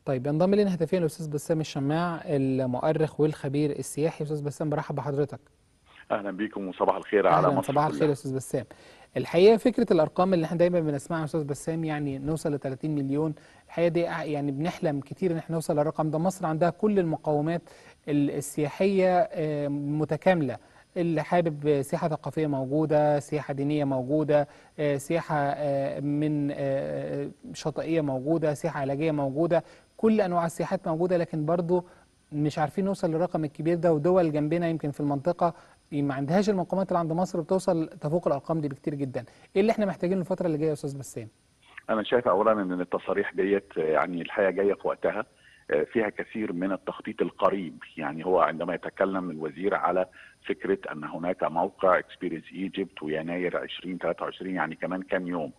طيب ينضم لنا هاتفيا الاستاذ بسام الشماع المؤرخ والخبير السياحي استاذ بسام برحب بحضرتك اهلا بيكم وصباح الخير على اهلا مصر صباح كلها. الخير يا استاذ بسام الحقيقه فكره الارقام اللي احنا دايما بنسمعها يا استاذ بسام يعني نوصل ل 30 مليون الحقيقه دي يعني بنحلم كتير ان احنا نوصل للرقم ده مصر عندها كل المقومات ال- السياحيه آه، متكامله اللي حابب سياحه ثقافيه موجوده سياحه دينيه موجوده آه، سياحه آه، من آه، شاطئيه موجوده سياحه علاجيه موجوده كل انواع السياحات موجوده لكن برضو مش عارفين نوصل للرقم الكبير ده ودول جنبنا يمكن في المنطقه ما عندهاش المقومات اللي عند مصر بتوصل تفوق الارقام دي بكتير جدا ايه اللي احنا محتاجينه الفتره اللي جايه يا استاذ بسام انا شايف اولا ان التصاريح ديت يعني الحقيقه جايه في وقتها آه، فيها كثير من التخطيط القريب يعني هو عندما يتكلم الوزير على فكره ان هناك موقع اكسبيرينس ايجيبت ويناير 2023 يعني كمان كام يوم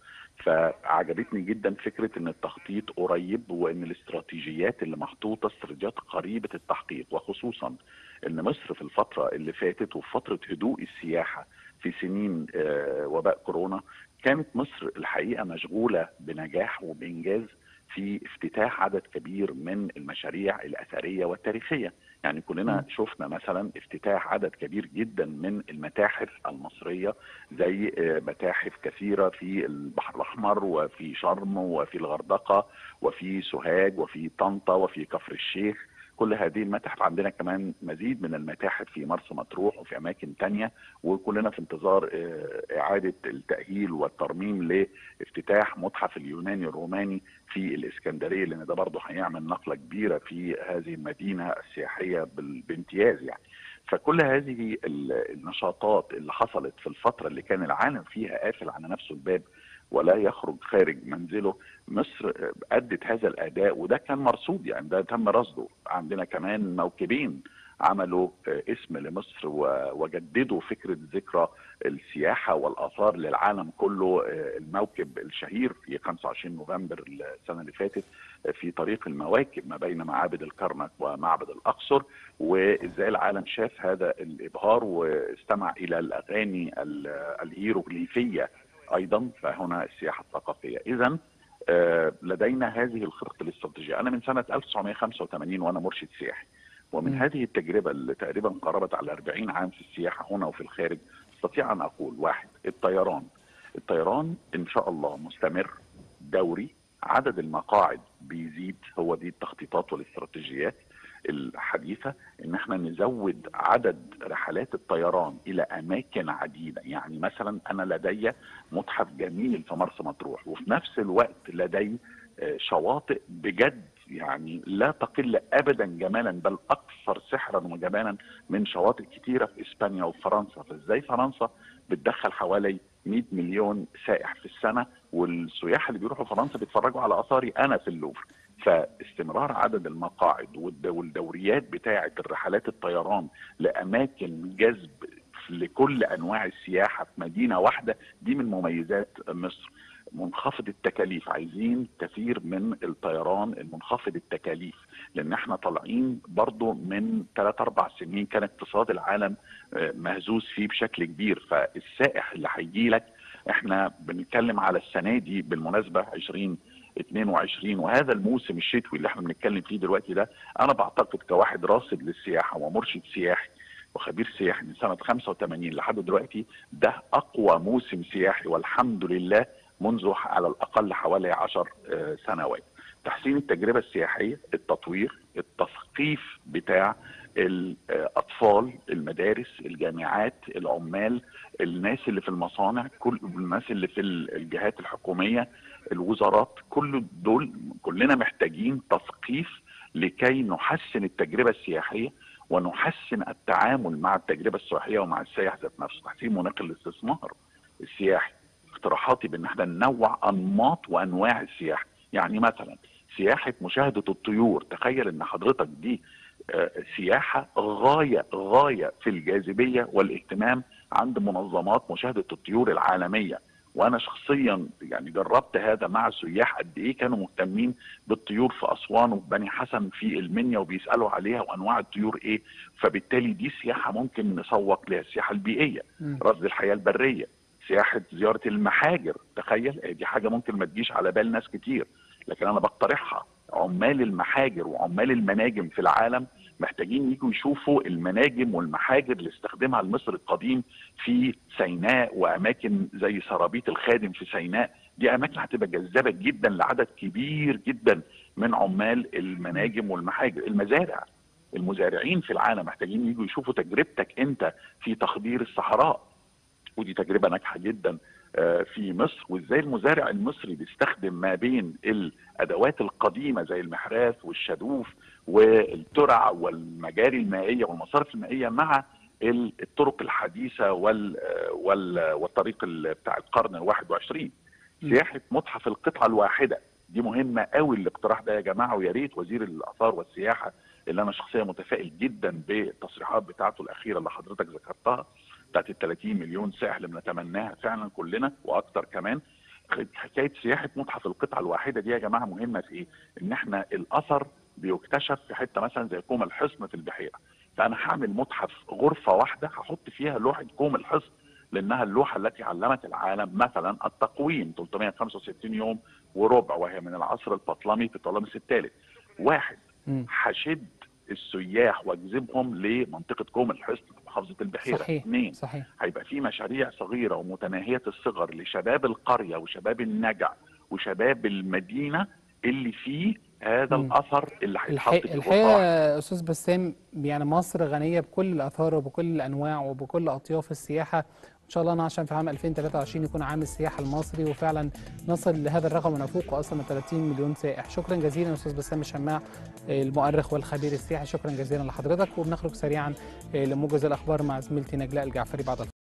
فعجبتني جدا فكره ان التخطيط قريب وان الاستراتيجيات اللي محطوطه استراتيجيات قريبه التحقيق وخصوصا ان مصر في الفتره اللي فاتت وفي فتره هدوء السياحه في سنين آه، وباء كورونا كانت مصر الحقيقه مشغوله بنجاح وبانجاز في افتتاح عدد كبير من المشاريع الاثريه والتاريخيه، يعني كلنا شفنا مثلا افتتاح عدد كبير جدا من المتاحف المصريه زي آه، متاحف كثيره في البحر الاحمر وفي شرم وفي الغردقه وفي سوهاج وفي طنطا وفي كفر الشيخ كل هذه المتاحف عندنا كمان مزيد من المتاحف في مرسى مطروح وفي اماكن تانية وكلنا في انتظار آه، اعاده التاهيل والترميم لافتتاح متحف اليوناني الروماني في الاسكندريه لان ده برضه هيعمل نقله كبيره في هذه المدينه السياحيه بال- بامتياز يعني فكل هذه ال- النشاطات اللي حصلت في الفتره اللي كان العالم فيها قافل على نفسه الباب ولا يخرج خارج منزله مصر ادت هذا الاداء وده كان مرصود يعني ده تم رصده عندنا كمان موكبين عملوا آه، اسم لمصر و- وجددوا فكره ذكرى السياحه والاثار للعالم كله آه، الموكب الشهير في 25 نوفمبر السنه اللي فاتت آه، في طريق المواكب ما بين معابد الكرنك ومعبد الاقصر وازاي العالم شاف هذا الابهار واستمع الى الاغاني ال- الهيروغليفيه ايضا فهنا السياحه الثقافيه اذا آه، لدينا هذه الخطه الاستراتيجيه انا من سنه 1985 وانا مرشد سياحي ومن مم. هذه التجربه اللي تقريبا قربت على 40 عام في السياحه هنا وفي الخارج استطيع ان اقول واحد الطيران الطيران ان شاء الله مستمر دوري عدد المقاعد بيزيد هو دي التخطيطات والاستراتيجيات الحديثه ان احنا نزود عدد رحلات الطيران الى اماكن عديده يعني مثلا انا لدي متحف جميل في مرسى مطروح وفي نفس الوقت لدي آه، شواطئ بجد يعني لا تقل ابدا جمالا بل اكثر سحرا وجمالا من شواطئ كتيره في اسبانيا وفرنسا فازاي فرنسا بتدخل حوالي 100 مليون سائح في السنه والسياح اللي بيروحوا فرنسا بيتفرجوا على اثاري انا في اللوفر فاستمرار عدد المقاعد والد- والدوريات بتاعه الرحلات الطيران لاماكن جذب لكل انواع السياحه في مدينه واحده دي من مميزات مصر منخفض التكاليف عايزين كثير من الطيران المنخفض التكاليف لان احنا طالعين برضو من 3 4 سنين كان اقتصاد العالم آه، مهزوز فيه بشكل كبير فالسائح اللي هيجي لك احنا بنتكلم على السنه دي بالمناسبه 20 22 وهذا الموسم الشتوي اللي احنا بنتكلم فيه دلوقتي ده انا بعتقد كواحد راصد للسياحه ومرشد سياحي وخبير سياحي من سنه 85 لحد دلوقتي ده اقوى موسم سياحي والحمد لله منذ على الاقل حوالي 10 آه، سنوات. تحسين التجربه السياحيه، التطوير، التثقيف بتاع الاطفال، المدارس، الجامعات، العمال، الناس اللي في المصانع، كل الناس اللي في الجهات الحكوميه، الوزارات، كل دول كلنا محتاجين تثقيف لكي نحسن التجربه السياحيه ونحسن التعامل مع التجربه السياحيه ومع السائح ذات نفسه، تحسين مناخ الاستثمار السياحي. اقتراحاتي بان احنا ننوع انماط وانواع السياحه، يعني مثلا سياحه مشاهده الطيور، تخيل ان حضرتك دي آه، سياحه غايه غايه في الجاذبيه والاهتمام عند منظمات مشاهده الطيور العالميه وانا شخصيا يعني جربت هذا مع سياح قد ايه كانوا مهتمين بالطيور في اسوان وفي بني حسن في المنيا وبيسالوا عليها وانواع الطيور ايه فبالتالي دي سياحه ممكن نسوق لها السياحه البيئيه مم. رصد الحياه البريه سياحه زياره المحاجر تخيل آه، دي حاجه ممكن ما تجيش على بال ناس كتير لكن انا بقترحها عمال المحاجر وعمال المناجم في العالم محتاجين يجوا يشوفوا المناجم والمحاجر اللي استخدمها المصري القديم في سيناء واماكن زي سرابيط الخادم في سيناء دي اماكن هتبقى جذابه جدا لعدد كبير جدا من عمال المناجم والمحاجر المزارع المزارعين في العالم محتاجين يجوا يشوفوا تجربتك انت في تخدير الصحراء ودي تجربه ناجحه جدا في مصر وازاي المزارع المصري بيستخدم ما بين الادوات القديمه زي المحراث والشادوف والترع والمجاري المائيه والمصارف المائيه مع الطرق الحديثه وال وال والطريق بتاع القرن الواحد وعشرين سياحه متحف القطعه الواحده دي مهمه قوي الاقتراح ده يا جماعه ويا ريت وزير الاثار والسياحه اللي انا شخصيا متفائل جدا بالتصريحات بتاعته الاخيره اللي حضرتك ذكرتها بتاعت ال 30 مليون سائح اللي بنتمناها فعلا كلنا واكتر كمان حكايه سياحه متحف القطعه الواحده دي يا جماعه مهمه في ايه؟ ان احنا الاثر بيكتشف في حته مثلا زي كوم الحصن في البحيره فانا هعمل متحف غرفه واحده هحط فيها لوحه كوم الحصن لانها اللوحه التي علمت العالم مثلا التقويم 365 يوم وربع وهي من العصر البطلمي في طلمس الثالث واحد هشد السياح واجذبهم لمنطقه كوم الحصن في محافظه البحيره صحيح اثنين صحيح هيبقى في مشاريع صغيره ومتناهيه الصغر لشباب القريه وشباب النجع وشباب المدينه اللي فيه هذا مم. الاثر اللي هيتحط الحقيقة, في الحقيقة غرفه واحده يا أستاذ بسام يعني مصر غنية بكل الآثار وبكل الأنواع وبكل أطياف السياحة إن شاء الله أنا عشان في عام 2023 يكون عام السياحة المصري وفعلا نصل لهذا الرقم ونفوقه أصلا من 30 مليون سائح شكرا جزيلا أستاذ بسام الشماع المؤرخ والخبير السياحي شكرا جزيلا لحضرتك وبنخرج سريعا لموجز الأخبار مع زميلتي نجلاء الجعفري بعد